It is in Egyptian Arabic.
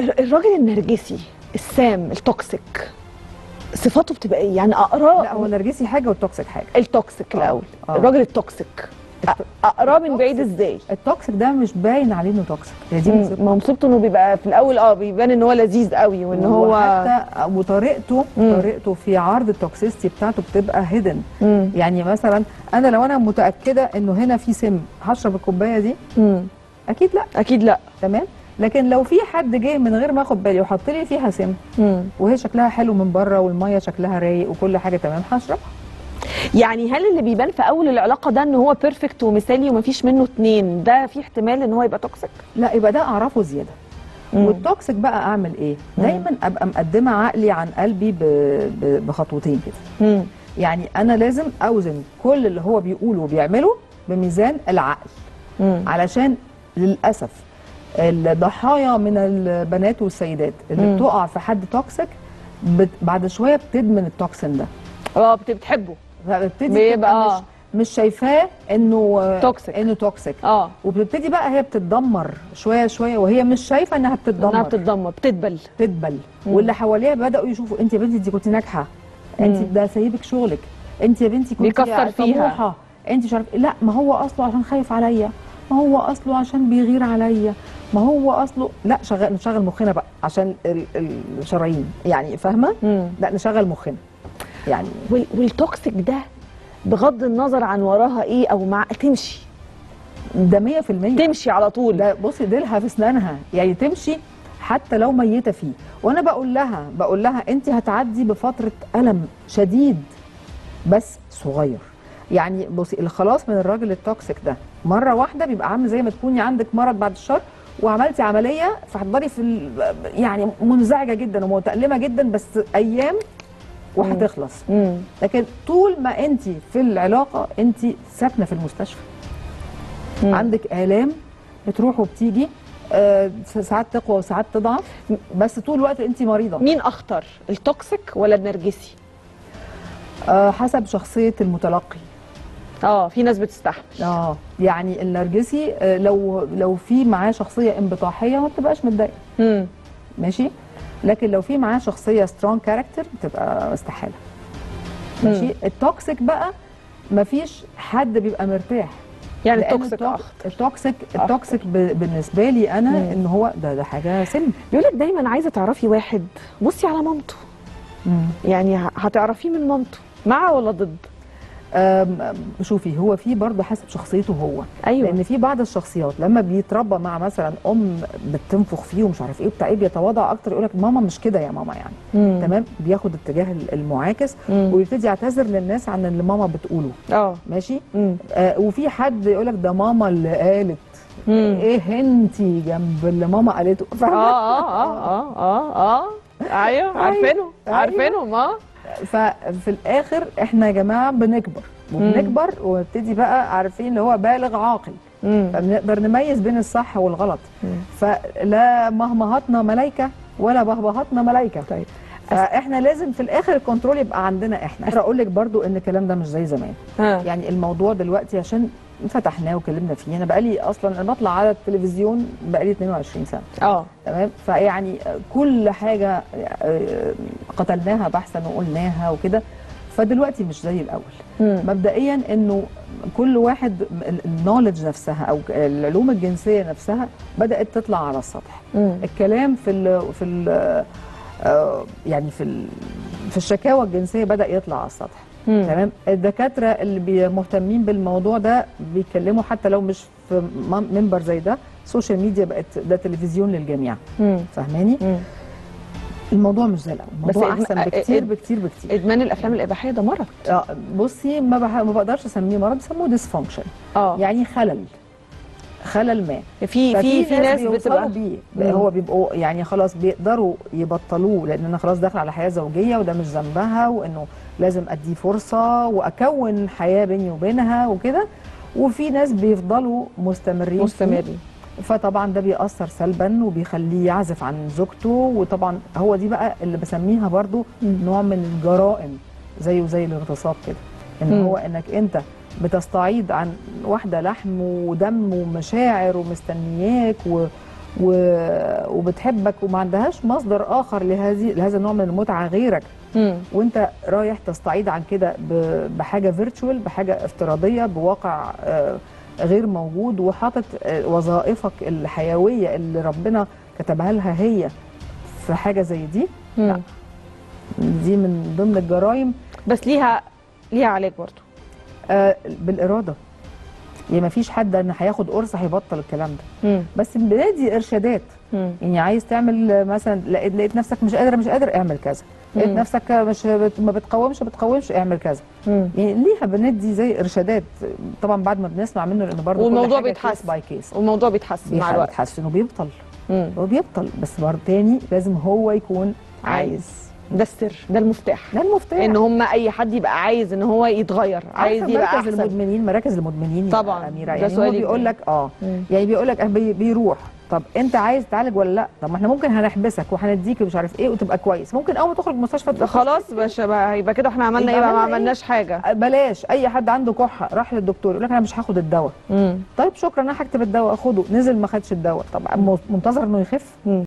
الر- الراجل النرجسي السام التوكسيك صفاته بتبقى ايه يعني اقراه لا هو النرجسي حاجه والتوكسيك حاجه التوكسيك آه. الاول آه. الراجل التوكسيك أ- اقراه من بعيد ازاي التوكسيك ده مش باين عليه انه توكسيك هي دي مم، مصيبته ما مصيبته انه بيبقى في الاول اه بيبان ان هو لذيذ قوي وان هو وحتى وطريقته مم. طريقته في عرض التوكسيستي بتاعته بتبقى هيدن مم. يعني مثلا انا لو انا متاكده انه هنا في سم هشرب الكوبايه دي مم. اكيد لا اكيد لا تمام لكن لو في حد جه من غير ما اخد بالي وحط لي فيها سم مم. وهي شكلها حلو من بره والميه شكلها رايق وكل حاجه تمام هشربها يعني هل اللي بيبان في اول العلاقه ده ان هو بيرفكت ومثالي ومفيش منه اتنين ده في احتمال ان هو يبقى توكسيك لا يبقى ده اعرفه زياده مم. والتوكسيك بقى اعمل ايه مم. دايما ابقى مقدمه عقلي عن قلبي ب... ب... بخطوتين كده مم. يعني انا لازم اوزن كل اللي هو بيقوله وبيعمله بميزان العقل مم. علشان للاسف الضحايا من البنات والسيدات اللي مم. بتقع في حد توكسيك بت... بعد شويه بتدمن التوكسين ده اه بت- بتحبه فبتبتدي بيبقى تبقى آه. مش مش شايفاه انه توكسيك. انه توكسيك اه وبتبتدي بقى هي بتتدمر شويه شويه وهي مش شايفه انها بتتدمر انها بتتدمر بتدبل تدبل مم. واللي حواليها بداوا يشوفوا انت يا بنتي انت كنت ناجحه انت مم. ده سايبك شغلك انت يا بنتي كنت بيكتر فيها. طموحه انت مش عارف لا ما هو اصله عشان خايف عليا ما هو اصله عشان بيغير عليا ما هو اصله لا شغل نشغل مخنا بقى عشان ال- ال- الشرايين يعني فاهمه مم. لا نشغل مخنا يعني وال- والتوكسيك ده بغض النظر عن وراها ايه او مع تمشي ده 100% تمشي على طول ده بصي ديلها في اسنانها يعني تمشي حتى لو ميته فيه وانا بقول لها بقول لها انت هتعدي بفتره الم شديد بس صغير يعني بصي الخلاص من الراجل التوكسيك ده مره واحده بيبقى عامل زي ما تكوني عندك مرض بعد الشر وعملتي عمليه فهتفضلي في ال- يعني منزعجه جدا ومتالمه جدا بس ايام وهتخلص مم. لكن طول ما انت في العلاقه انت ساكنه في المستشفى مم. عندك آلام بتروح وبتيجي آه، ساعات تقوى وساعات تضعف بس طول الوقت انت مريضه مين اخطر التوكسيك ولا النرجسي آه، حسب شخصيه المتلقي اه في ناس بتستحمل اه يعني النرجسي آه، لو لو في معاه شخصيه انبطاحيه ما بتبقاش متضايقه مم. ماشي لكن لو في معاه شخصيه سترونج كاركتر بتبقى استحاله ماشي التوكسيك بقى مفيش حد بيبقى مرتاح يعني لأن التوكسيك التوك- اخطر التوكسيك التوكسيك ب- بالنسبه لي انا مم. ان هو ده ده حاجه سم بيقول لك دايما عايزه تعرفي واحد بصي على مامته يعني ه- هتعرفيه من مامته مع ولا ضد أم، شوفي هو في برضه حسب شخصيته هو ايوه لان في بعض الشخصيات لما بيتربى مع مثلا ام بتنفخ فيه ومش عارف ايه وبتاع ايه بيتواضع اكتر يقول لك ماما مش كده يا ماما يعني مم. تمام بياخد اتجاه المعاكس مم. ويبتدي يعتذر للناس عن اللي ماما بتقوله اه ماشي مم. آه وفي حد يقول لك ده ماما اللي قالت مم. ايه انتي جنب اللي ماما قالته اه فاهمه اه اه اه اه ايوه عارفينه أيوة. عارفينهم اه ففي الاخر احنا يا جماعه بنكبر وبنكبر ونبتدي بقى عارفين اللي هو بالغ عاقل مم. فبنقدر نميز بين الصح والغلط مم. فلا مهمهاتنا ملايكه ولا بهبهاتنا ملايكه طيب فاحنا لازم في الاخر الكنترول يبقى عندنا احنا اقدر اقول لك برضو ان الكلام ده مش زي زمان ها يعني الموضوع دلوقتي عشان فتحناه وكلمنا فيه انا بقالي اصلا انا بطلع على التلفزيون بقالي 22 سنه اه تمام فيعني كل حاجه آه، قتلناها بحثا وقلناها وكده فدلوقتي مش زي الاول مم. مبدئيا انه كل واحد النولج نفسها او العلوم الجنسيه نفسها بدات تطلع على السطح مم. الكلام في ال في ال آه، يعني في ال في الشكاوى الجنسيه بدا يطلع على السطح مم. تمام الدكاتره اللي بي- مهتمين بالموضوع ده بيتكلموا حتى لو مش في م- منبر زي ده السوشيال ميديا بقت ده تلفزيون للجميع مم. فاهماني مم. الموضوع مش زي الاول الموضوع إدم- احسن آه، بكتير إد- بكتير بكتير ادمان الافلام الاباحيه ده مرض اه بصي ما, بح... ما بقدرش اسميه مرض بيسموه ديسفانكشن اه يعني خلل خلل ما في في في ناس بيوصلوا بتبقى بيه مم. هو بيبقوا يعني خلاص بيقدروا يبطلوه لان انا خلاص داخله على حياه زوجيه وده مش ذنبها وانه لازم اديه فرصه واكون حياه بيني وبينها وكده وفي ناس بيفضلوا مستمرين فيه. مستمرين فطبعا ده بيأثر سلبا وبيخليه يعزف عن زوجته وطبعا هو دي بقى اللي بسميها برضو مم. نوع من الجرائم زيه زي الاغتصاب كده ان مم. هو انك انت بتستعيض عن واحده لحم ودم ومشاعر ومستنياك و... و... وبتحبك وما عندهاش مصدر اخر لهذه لهذا النوع من المتعه غيرك مم. وانت رايح تستعيد عن كده ب- بحاجه فيرتشوال بحاجه افتراضيه بواقع آه، غير موجود وحاطط آه، وظائفك الحيويه اللي ربنا كتبها لها هي في حاجه زي دي مم. دي من ضمن الجرائم بس ليها ليها علاج برضه آه، بالاراده يعني ما فيش حد ان هياخد قرص هيبطل الكلام ده مم. بس بنادي ارشادات مم. يعني عايز تعمل آه، مثلا لقيت لقيت نفسك مش قادر مش قادر اعمل كذا لقيت مم. نفسك مش بت- ما بتقاومش ما بتقاومش اعمل كذا مم. يعني ليها بندي زي ارشادات طبعا بعد ما بنسمع منه لان برضه والموضوع كل حاجه بيتحسن. كيس باي كيس والموضوع بيتحسن مع الوقت بيتحسن وبيبطل مم. هو بيبطل بس برضه تاني لازم هو يكون عايز ده السر ده المفتاح ده المفتاح ان هم اي حد يبقى عايز ان هو يتغير عايز عايز يبقى مراكز احسن المدمنين مراكز المدمنين يا طبعاً، اميره ده يعني هو سؤالي بيقول الجاي. لك اه مم. يعني بيقول لك بي بيروح طب انت عايز تعالج ولا لا طب ما احنا ممكن هنحبسك وهنديك مش عارف ايه وتبقى كويس ممكن اول ما تخرج المستشفى تبقى خلاص باش بقى يبقى كده احنا عملنا ايه يبقى بقى ما عملنا إيه؟ عملناش حاجه بلاش اي حد عنده كحه راح للدكتور يقول لك انا مش هاخد الدواء مم. طيب شكرا انا هكتب الدواء خده نزل ما خدش الدواء طب منتظر انه يخف